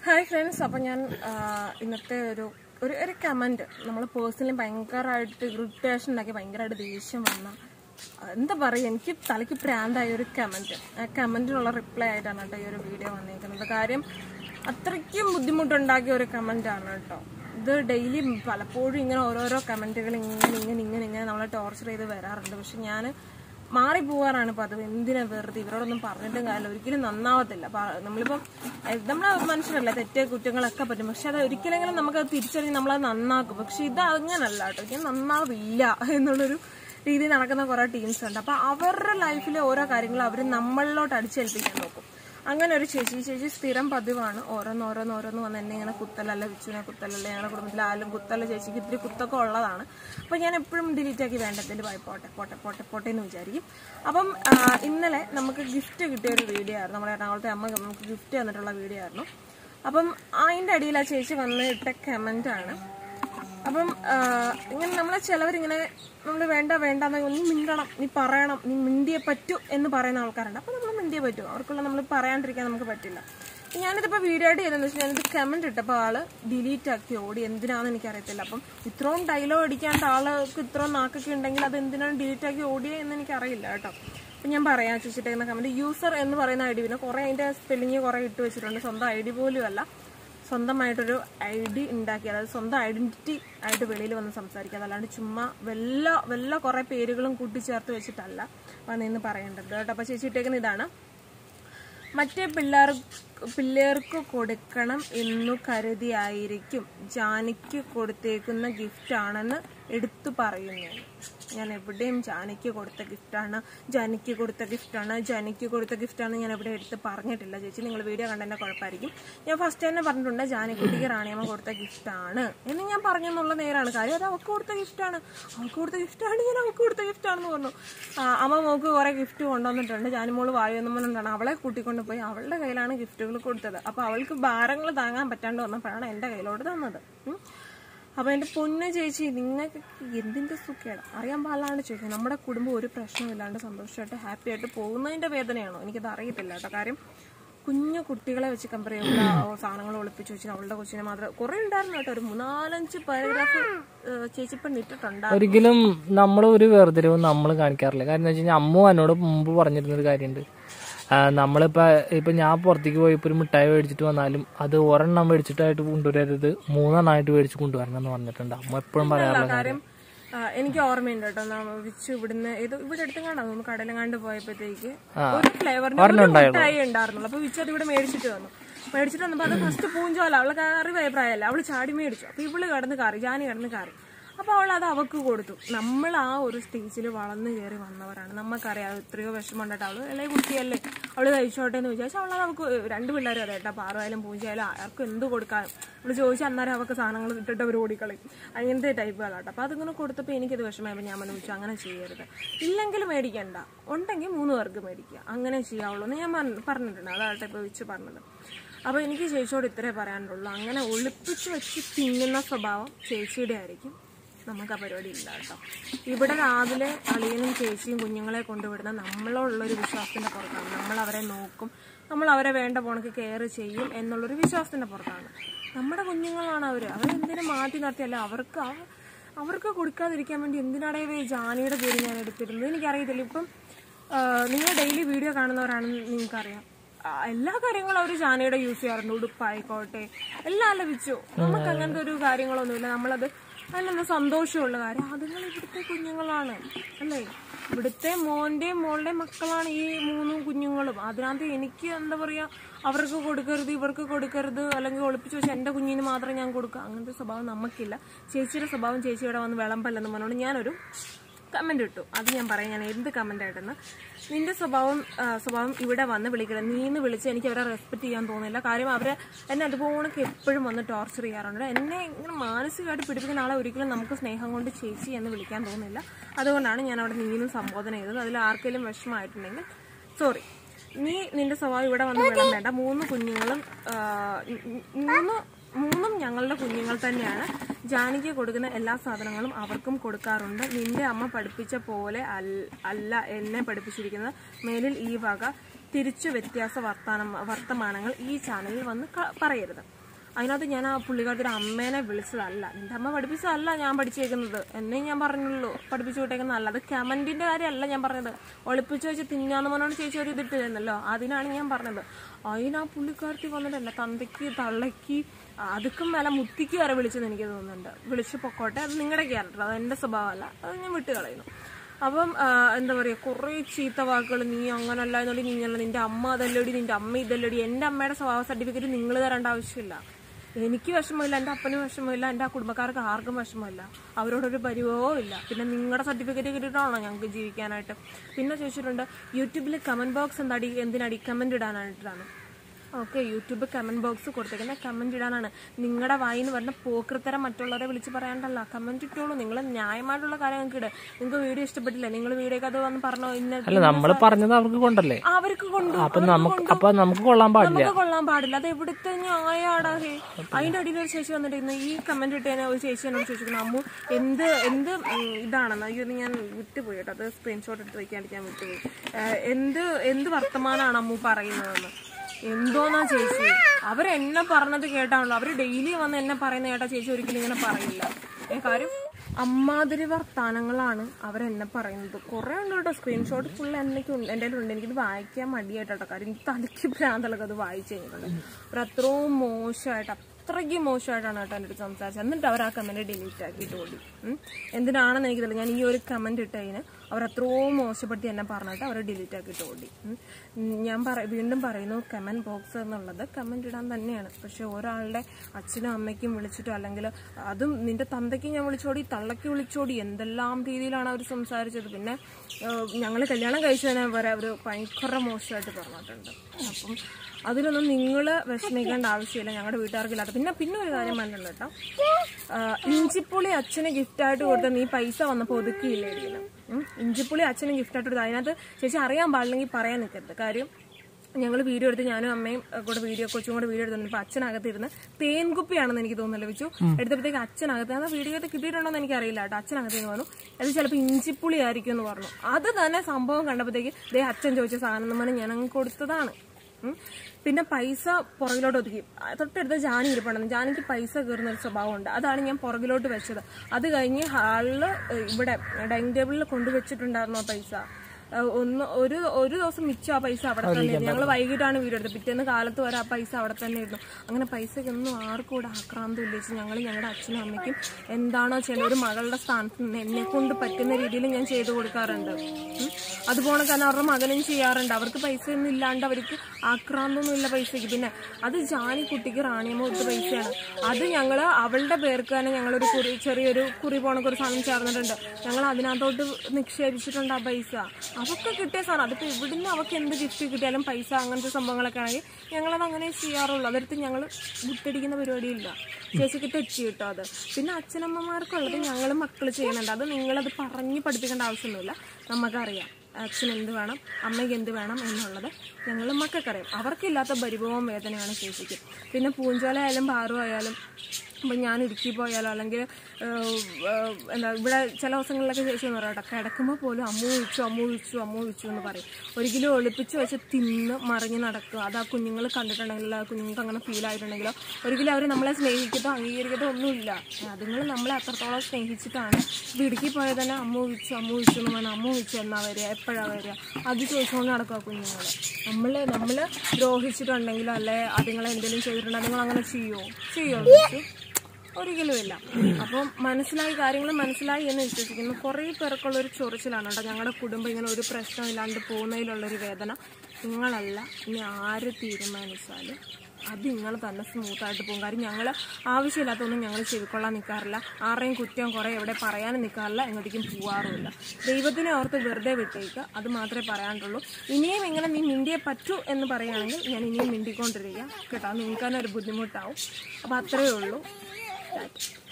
Hi friends അപ്പം ഞാൻ ആ, ഇന്നത്തെ ഒരു ഒരു ഒരു കമൻറ്റ് നമ്മൾ പേഴ്സണലി ഭയങ്കരമായിട്ട് ഇറിറ്റേഷൻ ഉണ്ടാക്കി ഭയങ്കരമായിട്ട് ദേഷ്യം വന്ന ആ, എന്താ പറയുക എനിക്ക് തലയ്ക്ക് പ്രാന്തായ ഒരു കമൻറ്റ് ആ കമൻറ്റിനുള്ള റിപ്ലൈ ആയിട്ടാണ് കേട്ടോ ഈ ഒരു വീഡിയോ വന്നിരിക്കുന്നത് കാര്യം അത്രയ്ക്കും ബുദ്ധിമുട്ടുണ്ടാക്കിയ ഒരു കമൻറ്റാണ് കേട്ടോ ഇത് ഡെയിലി പലപ്പോഴും ഇങ്ങനെ ഓരോരോ കമൻറ്റുകൾ ഇങ്ങനെ ഇങ്ങനെ ഇങ്ങനെ ഇങ്ങനെ നമ്മളെ ടോർച്ചർ ചെയ്ത് വരാറുണ്ട് പക്ഷെ ഞാൻ മാറിപ്പോവാറാണ് പതിവ് എന്തിനാ വെറുതെ ഇവരോടൊന്നും പറഞ്ഞിട്ടും കാര്യമില്ല ഒരിക്കലും നന്നാവത്തില്ല പ- നമ്മളിപ്പം ഏഹ് നമ്മളെ മനുഷ്യരല്ല തെറ്റേ കുറ്റങ്ങളൊക്കെ പറ്റും പക്ഷെ അത് ഒരിക്കലെങ്കിലും നമുക്കത് തിരിച്ചറിഞ്ഞ് നമ്മളത് നന്നാക്കും പക്ഷെ ഇത് അങ്ങനല്ല കേട്ടോ ഞാൻ നന്നാവില്ല എന്നുള്ളൊരു രീതിയിൽ നടക്കുന്ന കുറെ ടീംസ് ഉണ്ട് അപ്പൊ അവരുടെ ലൈഫിലെ ഓരോ കാര്യങ്ങൾ അവർ നമ്മളിലോട്ട് അടിച്ചേൽപ്പിക്കാൻ നോക്കും അങ്ങനെ ഒരു ചേച്ചി ഈ ചേച്ചി സ്ഥിരം പതിവാണ് ഓരോന്ന് ഓരോന്ന് ഓരോന്ന് വന്ന് എന്നെ ഇങ്ങനെ കുത്തലല്ല വിച്ചുവിനെ കുത്തലല്ല ഞങ്ങളുടെ കുടുംബത്തിൽ ആരും കുത്തല്ല ചേച്ചിക്ക് ഇത്തിരി കുത്തൊക്കെ ഉള്ളതാണ് അപ്പൊ ഞാൻ എപ്പോഴും ഡിലീറ്റ് ആക്കി വേണ്ടതിൽ പോയി പോട്ടെ പോട്ടെ പോട്ടെ പോട്ടെ എന്ന് വിചാരിക്കും അപ്പം ആ, ഇന്നലെ നമുക്ക് ഗിഫ്റ്റ് കിട്ടിയ ഒരു വീഡിയോ ആയിരുന്നു നമ്മുടെ എറണാകുളത്തെ അമ്മ നമുക്ക് ഗിഫ്റ്റ് തന്നിട്ടുള്ള വീഡിയോ ആയിരുന്നു അപ്പം അതിന്റെ അടിയിൽ ആ ചേച്ചി വന്ന് ഇട്ട കമന്റ് ആണ് അപ്പം ആ, ഇങ്ങനെ നമ്മളെ ചിലവരിങ്ങനെ നമ്മൾ വേണ്ട വേണ്ട എന്ന് നീ മിണ്ടണം നീ പറയണം നീ മിണ്ടിയേ പറ്റൂ എന്ന് പറയുന്ന ആൾക്കാരുണ്ട് അപ്പം നമ്മൾ മിണ്ടിയേ പറ്റൂ അവർക്കുള്ള നമ്മൾ പറയാണ്ടിരിക്കാൻ നമുക്ക് പറ്റില്ല അപ്പം ഞാനിതിപ്പോൾ വീഡിയോ ആയിട്ട് ചെയ്തതെന്ന് വെച്ചാൽ ഞാനിത് കമന്റ് ഇട്ടപ്പോൾ ആള് ഡിലീറ്റ് ആക്കി ഓടി എന്തിനാണെന്ന് എനിക്കറിയത്തില്ല അപ്പം ഇത്രയും ഡയലോഗ് അടിക്കാണ്ട് ആൾക്ക് ഇത്രയും നാക്കൊക്കെ ഉണ്ടെങ്കിൽ അത് എന്തിനാണ് ഡിലീറ്റ് ആക്കി ഓടിയത് എന്ന് എനിക്കറിയില്ല കേട്ടോ അപ്പം ഞാൻ പറയാം ചോദിച്ചിട്ടേക്കുന്ന കമന്റ് യൂസർ എന്ന് പറയുന്ന ഐ ഡി പിന്നെ കുറേ അതിൻ്റെ സ്പെല്ലിങ് കുറേ ഇട്ട് വെച്ചിട്ടുണ്ട് സ്വന്തം ഐ ഡി പോലും അല്ല സ്വന്തമായിട്ടൊരു ഐ ഡി ഉണ്ടാക്കി അതായത് സ്വന്തം ഐഡന്റിറ്റി ആയിട്ട് വെളിയിൽ വന്ന് സംസാരിക്കുക അതല്ലാണ്ട് ചുമ്മാ വല്ല വല്ല കുറെ പേരുകളും കൂട്ടിച്ചേർത്ത് വെച്ചിട്ടല്ല വന്നിന്ന് പറയേണ്ടത് കേട്ടോ അപ്പൊ ചേച്ചി ഇട്ടേക്കുന്ന ഇതാണ് മറ്റേ പിള്ളേർ പിള്ളേർക്ക് കൊടുക്കണം എന്നു കരുതിയായിരിക്കും ജാനിക്ക് കൊടുത്തേക്കുന്ന ഗിഫ്റ്റാണെന്ന് എടുത്തു പറയുന്നു ഞാൻ എവിടെയും ജാനിക്ക് കൊടുത്ത ഗിഫ്റ്റാണ് ജാനിക്ക് കൊടുത്ത ഗിഫ്റ്റാണ് ജാനിക്ക് കൊടുത്ത ഗിഫ്റ്റാണ് ഞാൻ എവിടെ എടുത്ത് പറഞ്ഞിട്ടില്ല ചേച്ചി നിങ്ങൾ വീഡിയോ കണ്ടതിന്റെ കുഴപ്പമായിരിക്കും ഞാൻ ഫസ്റ്റ് തന്നെ പറഞ്ഞിട്ടുണ്ട് ജാനിക്കുട്ടിക്ക് റാണിയമ്മ കൊടുത്ത ഗിഫ്റ്റാണ് എന്ന് ഞാൻ പറഞ്ഞെന്നുള്ള നേരാണ് കാര്യം അത് അവൾക്ക് കൊടുത്ത ഗിഫ്റ്റാണ് അവൾക്ക് കൊടുത്ത ഗിഫ്റ്റാണ് ഞാൻ അവൾക്ക് കൊടുത്ത ഗിഫ്റ്റാണെന്ന് പറഞ്ഞു ആ, അമ്മ മോക്ക് കുറെ ഗിഫ്റ്റ് കൊണ്ടുവന്നിട്ടുണ്ട് ജാനിമോള് വായുന്നമ്മനുണ്ടാണ് അവളെ കൂട്ടിക്കൊണ്ട് പോയി അവളുടെ കയ്യിലാണ് ഗിഫ്റ്റുകൾ കൊടുത്തത് അപ്പൊ അവൾക്ക് ഭാരങ്ങൾ താങ്ങാൻ പറ്റാണ്ട് വന്നപ്പോഴാണ് എന്റെ കയ്യിലോട്ട് തന്നത് ഉം. അപ്പൊ എന്റെ പൊന്നു ചേച്ചി നിങ്ങൾക്ക് എന്തിന്റെ സുഖേടാ അറിയാൻ പാടില്ലാണ്ട് ചോദിക്കാം നമ്മുടെ കുടുംബം ഒരു പ്രശ്നമില്ലാണ്ട് സന്തോഷമായിട്ട് ഹാപ്പി ആയിട്ട് പോകുന്നതിന്റെ വേദനയാണോ എനിക്കത് അറിയത്തില്ല കേട്ടോ കാര്യം കുഞ്ഞു കുട്ടികളെ വെച്ച് കമ്പയർ ചെയ്യുമ്പോൾ സാധനങ്ങൾ ഒളിപ്പിച്ച് വെച്ച് അവളുടെ കൊച്ചിനെ മാത്രം കുറെ ഉണ്ടായിരുന്നു കേട്ടോ ഒരു മൂന്നാലഞ്ച് പാരഗ്രാഫ് ചേച്ചിപ്പം ഇട്ടിട്ടുണ്ട് ഒരിക്കലും നമ്മൾ ഒരു വേർതിരിവും നമ്മൾ കാണിക്കാറില്ല കാരണം എന്താ വെച്ച് കഴിഞ്ഞാൽ അമ്മു എന്നോട് മുമ്പ് പറഞ്ഞിരുന്നൊരു കാര്യമുണ്ട് ആ, നമ്മളിപ്പോ ഇപ്പൊ ഞാൻ പുറത്തേക്ക് പോയപ്പോ ഒരു മിഠായി മേടിച്ചിട്ട് വന്നാലും അത് ഒരെണ്ണം മേടിച്ചിട്ടായിട്ട് കൊണ്ടുവരരുത് മൂന്നെണ്ണമായിട്ട് മേടിച്ച് കൊണ്ടുവരണം എന്ന് പറഞ്ഞിട്ടുണ്ട് അമ്മ എപ്പോഴും പറയാറുള്ള കാര്യം കാര്യം ആ, എനിക്ക് ഓർമ്മയുണ്ട് കേട്ടോ നമ്മ വിച്ചു ഇവിടുന്ന് ഇത് ഇവിടെ അടുത്തും കാണാം നമ്മൾ കടലങ്ങാണ്ട് പോയപ്പോഴത്തേക്ക് ഒരു ഫ്ലേവറിന്റെ ഒരു മിഠായി ഉണ്ടായിരുന്നുള്ളൂ അപ്പൊ വിച്ചു അത് ഇവിടെ മേടിച്ചിട്ട് വന്നു മേടിച്ചിട്ട് വന്നപ്പോ അത് ഫസ്റ്റ് പൂഞ്ചോല അവളെ കറി അഭിപ്രായമല്ല അവള് ചാടി മേടിച്ചു അപ്പൊ ഇവള് കിടന്ന് കറി ജാനി കിടന്ന് കറി അപ്പൊ അവൾ അത് അവക്ക് കൊടുത്തു നമ്മൾ ആ ഒരു സ്റ്റേജിൽ വളർന്നു കയറി വന്നവരാണ് നമുക്കറിയാം അത് എത്രയോ വിഷമം ഉണ്ടായിട്ട് അവള് ഇളയ കുട്ടിയല്ലേ അവള് കഴിച്ചോട്ടെ എന്ന് വിചാരിച്ചു അവളത് അവൾക്ക് രണ്ട് പിള്ളേരും അതെ കേട്ടോ പാറുവായാലും പൂജയായാലും ആർക്കും എന്ത് കൊടുക്കാനും അവള് ചോദിച്ചാൽ അന്നേരം അവർക്ക് സാധനങ്ങൾ ഇട്ടിട്ട് അവർ ഓടിക്കളയും അങ്ങനത്തെ ടൈപ്പുകളാട്ടോ അപ്പൊ അതിങ്ങനെ കൊടുത്തപ്പോൾ എനിക്കത് വിഷമമായപ്പോൾ ഞാൻ പറഞ്ഞു വെച്ചു അങ്ങനെ ചെയ്യരുത് ഇല്ലെങ്കിൽ മേടിക്കണ്ട ഉണ്ടെങ്കിൽ മൂന്ന് പേർക്ക് മേടിക്കുക അങ്ങനെ ചെയ്യാവുള്ളൂ എന്ന് ഞാൻ പറഞ്ഞ- പറഞ്ഞിട്ടുണ്ട് അതാട്ടെ ഇപ്പോൾ വെച്ച് പറഞ്ഞത് അപ്പൊ എനിക്ക് ചേച്ചിയോട് ഇത്രേ പറയാനുള്ളൂ അങ്ങനെ ഒളിപ്പിച്ച് വെച്ച് തിന്നുന്ന സ്വഭാവം ചേച്ചിയുടെ ആയിരിക്കും നമുക്ക് ആ പരിപാടി ഇല്ല കേട്ടോ ഇവിടെ രാവിലെ അളിയനും ചേച്ചിയും കുഞ്ഞുങ്ങളെ കൊണ്ടുവിടുന്ന നമ്മളോടുള്ളൊരു വിശ്വാസത്തിന്റെ പുറത്താണ് നമ്മൾ അവരെ നോക്കും നമ്മൾ അവരെ വേണ്ട പോണക്ക് കെയർ ചെയ്യും എന്നുള്ളൊരു വിശ്വാസത്തിന്റെ പുറത്താണ് നമ്മുടെ കുഞ്ഞുങ്ങളാണ് അവര് അവരെന്തിനും മാറ്റി നിർത്തിയല്ല അവർക്ക് അവ- അവർക്ക് കൊടുക്കാതിരിക്കാൻ വേണ്ടി എന്തിനാടേ ഈ ജാനിയുടെ പേര് ഞാൻ എടുത്തിരുന്നത് എനിക്കറിയത്തില്ല ഇപ്പം നിങ്ങൾ ഡെയിലി വീഡിയോ കാണുന്നവരാണെന്ന് നിങ്ങൾക്കറിയാം ആ, എല്ലാ കാര്യങ്ങളും അവർ ജാനയുടെ യൂസ് ചെയ്യാറുണ്ട് ഉടുപ്പായിക്കോട്ടെ എല്ലാം ലഭിച്ചു നമുക്ക് അങ്ങനത്തെ ഒരു കാര്യങ്ങളൊന്നുമില്ല നമ്മളത് അതിനൊന്നും സന്തോഷമുള്ള കാര്യം അതുങ്ങൾ ഇവിടുത്തെ കുഞ്ഞുങ്ങളാണ് അല്ലേ ഇവിടുത്തെ മോന്റെയും മോളുടെയും മക്കളാണ് ഈ മൂന്നും കുഞ്ഞുങ്ങളും അതിനകത്ത് എനിക്ക് എന്താ പറയാ അവർക്ക് കൊടുക്കരുത് ഇവർക്ക് കൊടുക്കരുത് അല്ലെങ്കിൽ ഒളിപ്പിച്ച് വെച്ച് എന്റെ കുഞ്ഞിന് മാത്രം ഞാൻ കൊടുക്കുക അങ്ങനത്തെ സ്വഭാവം നമുക്കില്ല ചേച്ചിയുടെ സ്വഭാവം ചേച്ചിയുടെ വന്ന് വിളമ്പല്ലെന്ന് പറഞ്ഞുകൊണ്ട് ഞാനൊരു കമന്റ് ഇട്ടു അത് ഞാൻ പറയാം ഞാൻ എന്ത് കമന്റ് ആയിട്ടെന്ന് നിന്റെ സ്വഭാവം ആ, സ്വഭാവം ഇവിടെ വന്ന് വിളിക്കണം നീ എന്ന് വിളിച്ച് എനിക്ക് അവരെ റെസ്പെക്ട് ചെയ്യാൻ തോന്നുന്നില്ല കാര്യം അവരെ എന്നെ അതുപോലെ എപ്പോഴും വന്ന് ടോർച്ചർ ചെയ്യാറുണ്ട് എന്നെ ഇങ്ങനെ മാനസികമായിട്ട് പിടിപ്പിക്കുന്ന ആളെ ഒരിക്കലും നമുക്ക് സ്നേഹം കൊണ്ട് ചേച്ചി എന്ന് വിളിക്കാൻ തോന്നുന്നില്ല അതുകൊണ്ടാണ് ഞാൻ അവിടെ നീന്നും സംബോധന ചെയ്തത് അതിൽ ആർക്കെങ്കിലും വിഷമമായിട്ടുണ്ടെങ്കിൽ സോറി നീ നിന്റെ സ്വഭാവം ഇവിടെ വന്ന് വിളം വേണ്ട മൂന്ന് കുഞ്ഞുങ്ങളും ആ, ഉം, ഉം, മൂന്ന് മൂന്നും ഞങ്ങളുടെ കുഞ്ഞുങ്ങൾ തന്നെയാണ് ജാനിക്ക് കൊടുക്കുന്ന എല്ലാ സാധനങ്ങളും അവർക്കും കൊടുക്കാറുണ്ട് നിന്റെ അമ്മ പഠിപ്പിച്ച പോലെ അൽ- അല്ല എന്നെ പഠിപ്പിച്ചിരിക്കുന്നത് മേലിൽ ഈ വക തിരിച്ചു വ്യത്യാസ വർത്താനം വർത്തമാനങ്ങൾ ഈ ചാനലിൽ വന്ന് ക- പറയരുത് അതിനകത്ത് ഞാൻ ആ പുള്ളിക്കാരത്തിന്റെ അമ്മേനെ വിളിച്ചതല്ല നിന്റെ അമ്മ പഠിപ്പിച്ചതല്ല ഞാൻ പഠിച്ചേക്കുന്നത് എന്നേ ഞാൻ പറഞ്ഞുള്ളൂ പഠിപ്പിച്ചു വിട്ടേക്കുന്നതല്ല അത് കമന്റിന്റെ കാര്യമല്ല ഞാൻ പറഞ്ഞത് ഒളിപ്പിച്ച് വെച്ച് തിന്നാന്ന് പറഞ്ഞോണ്ട് ചേച്ചി ഒരു ഇതിട്ട് തന്നല്ലോ അതിനാണ് ഞാൻ പറഞ്ഞത് അതിനാ പുള്ളിക്കാരത്തി വന്നിട്ട് എന്നെ തന്തയ്ക്ക് തള്ളയ്ക്ക് അതുക്കും വില മുത്തിക്ക് വരെ വിളിച്ചെന്ന് എനിക്ക് തോന്നുന്നുണ്ട് വിളിച്ച് പൊക്കോട്ടെ അത് നിങ്ങളുടെ ക്യാരക്ടർ അത് എന്റെ സ്വഭാവമല്ല അത് ഞാൻ വിട്ട് കളയുന്നു അപ്പം ആ, എന്താ പറയാ കുറെ ചീത്ത വാക്കുകൾ നീ അങ്ങനല്ല എന്നുള്ളത് നീ ഇങ്ങനല്ല നിന്റെ അമ്മ അതല്ലടി നിന്റെ അമ്മ ഇതല്ലടി എന്റെ അമ്മയുടെ സ്വഭാവ സർട്ടിഫിക്കറ്റ് നിങ്ങൾ തരേണ്ട ആവശ്യമില്ല എനിക്ക് വിഷമമില്ല എന്റെ അപ്പനും വിഷമമില്ല എന്റെ ആ കുടുംബക്കാർക്ക് ആർക്കും വിഷമമില്ല അവരോടൊരു പരിഭവവും ഇല്ല പിന്നെ നിങ്ങളുടെ സർട്ടിഫിക്കറ്റ് കിട്ടിയിട്ടാണോ ഞങ്ങൾക്ക് ജീവിക്കാനായിട്ട് പിന്നെ ചോദിച്ചിട്ടുണ്ട് യൂട്യൂബിൽ കമന്റ് ബോക്സ് എന്താടി എന്തിനടി കമന്റ് ഇടാനായിട്ടാണ് ഓക്കെ യൂട്യൂബ് കമന്റ് ബോക്സ് കൊടുത്തേക്കുന്ന കമന്റ് ഇടാനാണ് നിങ്ങളുടെ വായിന്ന് വരുന്ന പോക്കൃത്തരം മറ്റുള്ളവരെ വിളിച്ച് പറയാണ്ടല്ല കമന്റ് ഇട്ടോളൂ നിങ്ങൾ ന്യായമായിട്ടുള്ള കാര്യം നിങ്ങൾക്ക് ഇട് നിങ്ങൾക്ക് വീഡിയോ ഇഷ്ടപ്പെട്ടില്ല നിങ്ങൾ വീഡിയോ അത് വന്ന് പറഞ്ഞോ ഇന്ന അല്ല നമ്മൾ പറഞ്ഞത് അവർക്ക് കൊണ്ടല്ലേ അവർക്ക് കൊണ്ടു അപ്പൊ നമുക്ക് അപ്പൊ നമുക്ക് കൊള്ളാൻ പാടില്ല നമുക്ക് കൊള്ളാൻ പാടില്ല അത് എവിടുത്തെ ന്യായാടാ ഹേ അതിന്റെ അടിയിൽ ഒരു ചേച്ചി വന്നിട്ട് ഇന്ന് ഈ കമന്റ് ഇട്ടതിന് ഒരു ചേച്ചി എന്നോട് ചോദിച്ചിരിക്കുന്നു അമ്മു എന്ത് എന്ത് ഉം, ഇതാണെന്ന് അയ്യോ ഇത് ഞാൻ വിട്ടുപോയി കേട്ടോ അത് സ്ക്രീൻഷോട്ട് എടുത്ത് വയ്ക്കാണ്ടിരിക്കാൻ വിട്ടുപോയി ഏഹ്, എന്ത് എന്ത് വർത്തമാനാണ് അമ്മു പറയുന്നതെന്ന് എന്തോന്നാ ചേച്ചി അവരെന്നെ പറഞ്ഞത് കേട്ടാണല്ലോ അവര് ഡെയിലി വന്ന് എന്നെ പറയുന്ന കേട്ടാ ചേച്ചി ഒരിക്കലും ഇങ്ങനെ പറയില്ല ഏ, കാര്യം അമ്മാതിരി വർത്താനങ്ങളാണ് അവരെന്നെ പറയുന്നത് കുറെ ഉണ്ട് കേട്ടോ സ്ക്രീൻഷോട്ട് ഫുൾ എന്നൊക്കെ ഉണ്ട് എൻ്റെ ഉണ്ട് എനിക്കിത് വായിക്കാൻ മടിയായിട്ടോ കാര്യം എനിക്ക് തലയ്ക്ക് ഭ്രാന്തലൊക്കെ അത് വായിച്ചു കഴിഞ്ഞിട്ടുണ്ട് അവർ അത്രയും മോശമായിട്ട് അത്രയ്ക്ക് മോശമായിട്ടാണ് കേട്ടോ എൻ്റെ അടുത്ത് സംസാരിച്ചത് എന്നിട്ട് അവർ ആ കമന്റ് ഡിലീറ്റ് ആക്കിയിട്ട് ഓടി ഉം. എന്തിനാണെന്ന് എനിക്കറിയില്ല ഞാൻ ഈ ഒരു കമന്റ് ഇട്ടതിന് അവർ അത്രയും മോശപ്പെടുത്തി എന്നെ പറഞ്ഞിട്ട് അവർ ഡിലീറ്റ് ആക്കിയിട്ട് ഓടി ഉം. ഉം, ഞാൻ പറ വീണ്ടും പറയുന്നു കമന്റ് ബോക്സ് എന്നുള്ളത് കമന്റ് ഇടാൻ തന്നെയാണ് പക്ഷെ ഒരാളുടെ അച്ഛനും അമ്മയ്ക്കും വിളിച്ചിട്ടോ അല്ലെങ്കിൽ അതും നിന്റെ തന്തയ്ക്ക് ഞാൻ വിളിച്ചോടി തള്ളയ്ക്ക് വിളിച്ചോടി എന്തെല്ലാം രീതിയിലാണ് അവർ സംസാരിച്ചത് പിന്നെ ഞങ്ങൾ കല്യാണം കഴിച്ചതിനെ വരെ അവർ ഭയങ്കര മോശമായിട്ട് പറഞ്ഞിട്ടുണ്ട് അപ്പം അതിലൊന്നും നിങ്ങൾ വിഷമിക്കേണ്ട ആവശ്യമില്ല ഞങ്ങളുടെ വീട്ടുകാർക്കില്ലാത്ത പിന്നെ പിന്നെ ഒരു കാര്യം പറഞ്ഞിട്ടുണ്ട് കേട്ടോ ആ, ഇഞ്ചിപ്പുളി അച്ഛന് ഗിഫ്റ്റായിട്ട് കൊടുത്ത നീ പൈസ വന്നപ്പോൾ ഒതുക്കിയില്ലേ ഇതിന് ഉം. ഇഞ്ചിപ്പുളി അച്ഛന് ഗിഫ്റ്റായിട്ട് കൊടുത്ത അതിനകത്ത് ചേച്ചി അറിയാൻ പാടില്ലെങ്കിൽ പറയാൻ നിൽക്കരുത് കാര്യം ഞങ്ങൾ വീഡിയോ എടുത്ത് ഞാനും അമ്മയും ഏഹ്, കൂടെ വീഡിയോ കൊച്ചും കൂടെ വീഡിയോ എടുത്തിട്ടുണ്ട് അച്ഛനകത്ത് ഇരുന്ന് തേൻകുപ്പിയാണെന്ന് എനിക്ക് തോന്നുന്നു ലഭിച്ചു എടുത്തപ്പോഴത്തേക്ക് അച്ഛനകത്ത് അത് വീഡിയോ എടുത്ത് കിട്ടിയിട്ടുണ്ടോ എന്ന് അറിയില്ല കേട്ടോ അച്ഛനകത്ത് നിന്ന് പറഞ്ഞു അത് ചിലപ്പോൾ ഇഞ്ചിപ്പുളി ആയിരിക്കും എന്ന് പറഞ്ഞു അത് തന്നെ സംഭവം കണ്ടപ്പോഴത്തേക്ക് ദേ അച്ഛൻ ചോദിച്ച സാധനം എന്ന് പറഞ്ഞ് ഞാൻ അങ്ങ് കൊടുത്തതാണ് ഉം. പിന്നെ പൈസ പുറകിലോട്ട് ഒതുക്കി ആ, തൊട്ടടുത്ത് ജാനി ഇരിപ്പുണ്ടെന്ന് ജാനിക്ക് പൈസ കയറുന്ന ഒരു സ്വഭാവമുണ്ട് അതാണ് ഞാൻ പുറകിലോട്ട് വെച്ചത് അത് കഴിഞ്ഞ് ഹാളില് ഏഹ്, ഇവിടെ ഡൈനിങ് ടേബിളിൽ കൊണ്ടുവച്ചിട്ടുണ്ടായിരുന്നു ആ പൈസ ഏഹ്, ഒന്ന് ഒരു ഒരു ദിവസം മിച്ചം ആ പൈസ അവിടെ തന്നെ ഞങ്ങൾ വൈകിട്ടാണ് വീട് എടുത്തത് പിറ്റേന്ന് കാലത്ത് വരെ ആ പൈസ അവിടെ തന്നെ ഇരുന്നു അങ്ങനെ പൈസയ്ക്കൊന്നും ആർക്കും കൂടെ ആക്രാന്തം ഇല്ല ചേച്ചി ഞങ്ങൾ ഞങ്ങളുടെ അച്ഛനും അമ്മയ്ക്കും എന്താണോ ചെയ്യുന്നത് ഒരു മകളുടെ സ്ഥാനത്ത് നിന്ന് എന്നെ കൊണ്ട് പറ്റുന്ന രീതിയിൽ ഞാൻ ചെയ്തു കൊടുക്കാറുണ്ട് ഉം. അതുപോലെ തന്നെ അവരുടെ മകനും ചെയ്യാറുണ്ട് അവർക്ക് പൈസ ഒന്നും ഇല്ലാണ്ട് അവർക്ക് ആക്രാന്തൊന്നും ഇല്ല പൈസയ്ക്ക് പിന്നെ അത് ജാനി കുട്ടിക്ക് റാണിയമ്മ കൊടുത്ത പൈസയാണ് അത് ഞങ്ങൾ അവളുടെ പേർക്ക് തന്നെ ഞങ്ങളൊരു കുറി ചെറിയൊരു കുറി പോണക്ക് ഒരു സാധനം ചേർന്നിട്ടുണ്ട് ഞങ്ങൾ അതിനകത്തോട്ട് നിക്ഷേപിച്ചിട്ടുണ്ട് ആ പൈസ അവർക്ക് കിട്ടിയ സാധനം അതിപ്പോ ഇവിടുന്ന് അവർക്ക് എന്ത് ഗിഫ്റ്റ് കിട്ടിയാലും പൈസ അങ്ങനത്തെ സംഭവങ്ങളൊക്കെ ആണെങ്കിൽ ഞങ്ങളത് അങ്ങനെ ചെയ്യാറുള്ളൂ അതെടുത്ത് ഞങ്ങൾ വിട്ടടിക്കുന്ന പരിപാടിയില്ല ചേച്ചിക്ക് തെറ്റി കിട്ടും അത് പിന്നെ അച്ഛനമ്മമാർക്കുള്ളത് ഞങ്ങൾ മക്കൾ ചെയ്യുന്നുണ്ട് അത് നിങ്ങളത് പറഞ്ഞ് പഠിപ്പിക്കേണ്ട ആവശ്യമൊന്നുമില്ല നമുക്കറിയാം അച്ഛൻ എന്ത് വേണം അമ്മയ്ക്ക് എന്ത് വേണം എന്നുള്ളത് ഞങ്ങൾ മക്കൾക്കറിയാം അവർക്കില്ലാത്ത പരിഭവവും വേദനയാണ് ചേച്ചിക്ക് പിന്നെ പൂഞ്ചോല ആയാലും പാറു ആയാലും ഇപ്പം ഞാൻ ഇടുക്കി പോയാലോ അല്ലെങ്കിൽ ഏഹ്, ഏഹ്, എന്താ ഇവിടെ ചില ദിവസങ്ങളിലൊക്കെ ചേച്ചി എന്ന് പറയാം കേട്ടോ കിടക്കുമ്പോൾ പോലും അമ്മു വിളിച്ചു അമ്മു വിളിച്ചു അമ്മു വിളിച്ചു എന്ന് പറയും ഒരിക്കലും ഒളിപ്പിച്ച് വെച്ച് തിന്ന് മറിഞ്ഞ് നടക്കുക അത് ആ കുഞ്ഞുങ്ങൾ കണ്ടിട്ടുണ്ടെങ്കിലോ ആ കുഞ്ഞുങ്ങൾക്ക് അങ്ങനെ ഫീൽ ആയിട്ടുണ്ടെങ്കിലോ ഒരിക്കലും അവർ നമ്മളെ സ്നേഹിക്കത്തോ അംഗീകരിക്കത്തോ ഒന്നുമില്ല അതുങ്ങൾ നമ്മളെ അത്രത്തോളം സ്നേഹിച്ചിട്ടാണ് ഇപ്പം ഇടുക്കി പോയാൽ തന്നെ അമ്മു വിളിച്ചു അമ്മു വിളിച്ചു എന്ന് പറഞ്ഞാൽ അമ്മു വിളിച്ചു എന്നാ വരിക എപ്പോഴാണ് വരിക അത് ചോദിച്ചുകൊണ്ട് നടക്കുക കുഞ്ഞുങ്ങൾ നമ്മൾ നമ്മൾ ദ്രോഹിച്ചിട്ടുണ്ടെങ്കിലോ അല്ലെ അതുങ്ങളെ എന്തെങ്കിലും ചെയ്തിട്ടുണ്ടെങ്കിൽ നിങ്ങൾ അങ്ങനെ ചെയ്യുമോ ചെയ്യുമോ ചോദിച്ചു ഒരിക്കലുമില്ല അപ്പം മനസ്സിലായി കാര്യങ്ങൾ മനസ്സിലായി എന്ന് വിശ്വസിക്കുന്നു കുറേ പേർക്കുള്ള ഒരു ചൊറിച്ചിലാണ് കേട്ടോ ഞങ്ങളുടെ കുടുംബം ഇങ്ങനെ ഒരു പ്രശ്നമില്ലാണ്ട് പോകുന്നതിലുള്ളൊരു വേദന നിങ്ങളല്ല ഇനി ആര് തീരുമാനിച്ചാലും അത് നിങ്ങൾ തന്നെ സ്മൂത്തായിട്ട് പോകും കാര്യം ഞങ്ങൾ ആവശ്യമില്ലാത്തൊന്നും ഞങ്ങൾ ചെവിക്കൊള്ളാൻ നിൽക്കാറില്ല ആരുടെയും കുറ്റം കുറേ എവിടെ പറയാനും നിൽക്കാറില്ല എങ്ങോട്ടേക്കും പോവാറുമില്ല ദൈവത്തിനെ ഓർത്ത് വെറുതെ വിട്ടേക്ക് അത് മാത്രമേ പറയാനുള്ളൂ ഇനിയും ഇങ്ങനെ നീ മിണ്ടിയേ പറ്റൂ എന്ന് പറയുകയാണെങ്കിൽ ഞാൻ ഇനിയും മിണ്ടിക്കൊണ്ടിരിക്കുക കേട്ടോ നിങ്ങൾക്ക് തന്നെ ഒരു ബുദ്ധിമുട്ടാവും അപ്പോൾ അത്രയേ ഉള്ളൂ That.